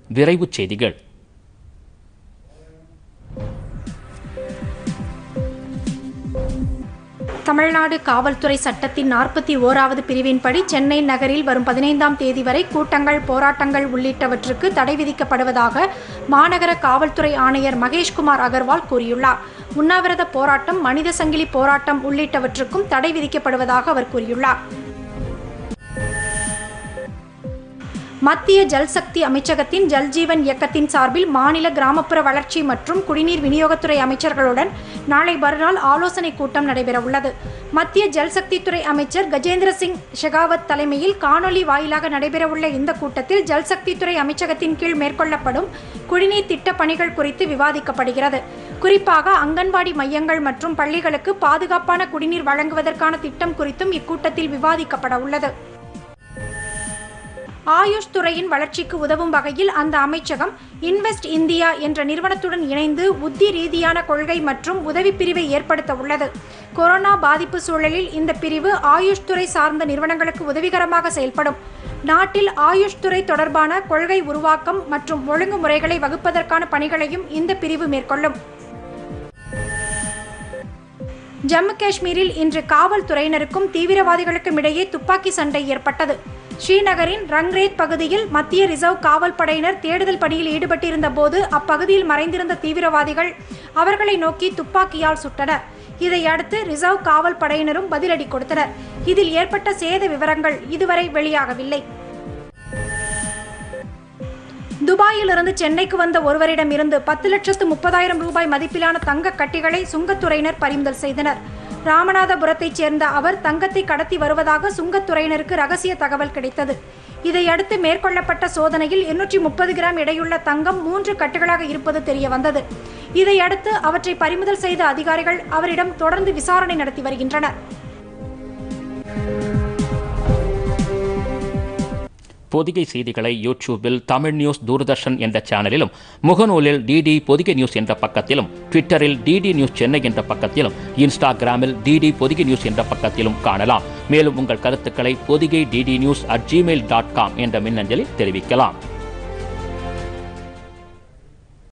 விரைவுச் செய்திகள் தமிழ்நாடு காவல்துறை சட்டத்தின் நாற்பத்தி ஓராவது பிரிவின்படி சென்னை நகரில் வரும் பதினைந்தாம் தேதி வரை கூட்டங்கள் போராட்டங்கள் உள்ளிட்டவற்றுக்கு தடை விதிக்கப்படுவதாக மாநகர காவல்துறை ஆணையர் மகேஷ்குமார் அகர்வால் கூறியுள்ளார் உண்ணாவிரத போராட்டம் மனித சங்கிலி போராட்டம் உள்ளிட்டவற்றுக்கும் தடை விதிக்கப்படுவதாக அவர் கூறியுள்ளார் மத்திய ஜல்சக்தி அமைச்சகத்தின் ஜல்ஜீவன் இயக்கத்தின் சார்பில் மாநில கிராமப்புற வளர்ச்சி மற்றும் குடிநீர் விநியோகத்துறை அமைச்சர்களுடன் நாளை மறுநாள் ஆலோசனைக் கூட்டம் நடைபெறவுள்ளது மத்திய ஜல்சக்தித்துறை அமைச்சர் கஜேந்திர சிங் ஷெகாவத் தலைமையில் காணொலி வாயிலாக நடைபெறவுள்ள இந்த கூட்டத்தில் ஜல்சக்தித்துறை அமைச்சகத்தின் கீழ் மேற்கொள்ளப்படும் குடிநீர் திட்ட பணிகள் குறித்து விவாதிக்கப்படுகிறது குறிப்பாக அங்கன்வாடி மையங்கள் மற்றும் பள்ளிகளுக்கு பாதுகாப்பான குடிநீர் வழங்குவதற்கான திட்டம் குறித்தும் இக்கூட்டத்தில் விவாதிக்கப்பட உள்ளது ஆயுஷ் துறையின் வளர்ச்சிக்கு உதவும் வகையில் அந்த அமைச்சகம் இன்வெஸ்ட் இந்தியா என்ற நிறுவனத்துடன் இணைந்து உத்தி ரீதியான கொள்கை மற்றும் உதவி பிரிவை ஏற்படுத்த உள்ளது கொரோனா பாதிப்பு சூழலில் இந்த பிரிவு ஆயுஷ் துறை சார்ந்த நிறுவனங்களுக்கு உதவிகரமாக செயல்படும் நாட்டில் ஆயுஷ் துறை தொடர்பான கொள்கை உருவாக்கம் மற்றும் ஒழுங்குமுறைகளை வகுப்பதற்கான பணிகளையும் இந்த பிரிவு மேற்கொள்ளும் ஜம்மு காஷ்மீரில் இன்று காவல்துறையினருக்கும் தீவிரவாதிகளுக்கும் இடையே துப்பாக்கி சண்டை ஏற்பட்டது ஸ்ரீநகரின் ரங்ரேத் பகுதியில் மத்திய ரிசர்வ் காவல் படையினர் தேடுதல் பணியில் ஈடுபட்டிருந்த போது அப்பகுதியில் மறைந்திருந்த தீவிரவாதிகள் அவர்களை நோக்கி துப்பாக்கியால் சுட்டனர் இதையடுத்து ரிசர்வ் காவல் படையினரும் பதிலடி கொடுத்தனர் இதில் ஏற்பட்ட சேத விவரங்கள் இதுவரை வெளியாகவில்லை துபாயிலிருந்து சென்னைக்கு வந்த ஒருவரிடம் இருந்து பத்து லட்சத்து முப்பதாயிரம் ரூபாய் மதிப்பிலான தங்க கட்டிகளை சுங்கத்துறையினர் பறிமுதல் செய்தனர் ராமநாதபுரத்தைச் சேர்ந்த அவர் தங்கத்தை கடத்தி வருவதாக சுங்கத்துறையினருக்கு ரகசிய தகவல் கிடைத்தது இதையடுத்து மேற்கொள்ளப்பட்ட சோதனையில் இருநூற்றி முப்பது கிராம் எடையுள்ள தங்கம் மூன்று கட்டுகளாக இருப்பது தெரிய வந்தது இதையடுத்து அவற்றை பறிமுதல் செய்த அதிகாரிகள் அவரிடம் தொடர்ந்து விசாரணை நடத்தி வருகின்றனர் பொதிகை செய்திகளை யூடியூபில் தமிழ் நியூஸ் தூர்தர்ஷன் என்ற சேனலிலும் முகநூலில் டிடி பொதிகை நியூஸ் என்ற பக்கத்திலும் ட்விட்டரில் டிடி நியூஸ் சென்னை என்ற பக்கத்திலும் இன்ஸ்டாகிராமில் டிடி பொதிகை நியூஸ் என்ற பக்கத்திலும் காணலாம் மேலும் உங்கள் கருத்துக்களை Podhigai DD news at Gmail dot com என்ற மின்னஞ்சலில் தெரிவிக்கலாம்